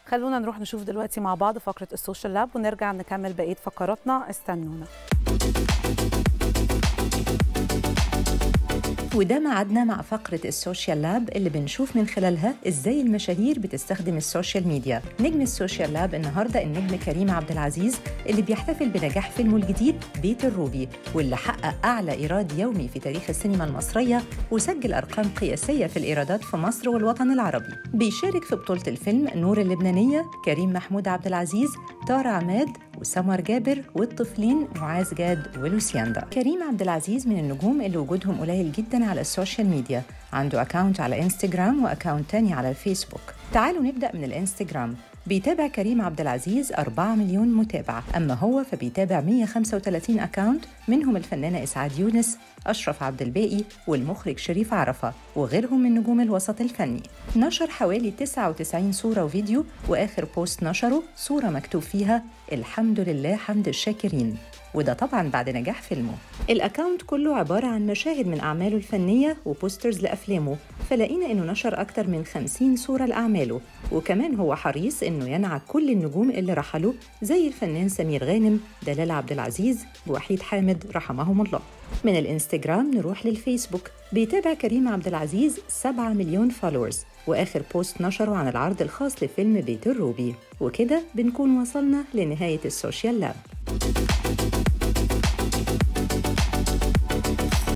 خلونا نروح نشوف دلوقتي مع بعض فقرة السوشيال لاب ونرجع نكمل بقية فقراتنا استنونا وده ميعادنا مع فقرة السوشيال لاب اللي بنشوف من خلالها ازاي المشاهير بتستخدم السوشيال ميديا نجم السوشيال لاب النهاردة النجم كريم عبد العزيز اللي بيحتفل بنجاح فيلمه الجديد بيت الروبي واللي حقق أعلى إيراد يومي في تاريخ السينما المصرية وسجل أرقام قياسية في الإيرادات في مصر والوطن العربي بيشارك في بطولة الفيلم نور اللبنانية كريم محمود عبد العزيز تارا عماد وسمر جابر والطفلين معاذ جاد ولوسياندا كريم عبد العزيز من النجوم اللي وجودهم قليل جدا على السوشيال ميديا عنده أكاونت على انستجرام وأكاونت تاني على الفيسبوك تعالوا نبدأ من الانستجرام بيتابع كريم عبد العزيز 4 مليون متابع أما هو فبيتابع 135 أكاونت منهم الفنانة إسعاد يونس أشرف عبد الباقي والمخرج شريف عرفة وغيرهم من نجوم الوسط الفني نشر حوالي 99 صورة وفيديو وآخر بوست نشره صورة مكتوب فيها الحمد لله حمد الشاكرين وده طبعا بعد نجاح فيلمه الاكاونت كله عبارة عن مشاهد من أعماله الفنية وبوسترز لأفلامه فلاقينا إنه نشر أكتر من 50 صورة لأعماله وكمان هو حريص إنه ينعى كل النجوم اللي رحلوا زي الفنان سمير غانم دلال عبد العزيز وحيد حامد رحمهم الله من الانستجرام نروح للفيسبوك بيتابع كريم عبد العزيز 7 مليون فولورز وآخر بوست نشره عن العرض الخاص لفيلم بيت الروبي وكده بنكون وصلنا لنهاية السوشيال لاب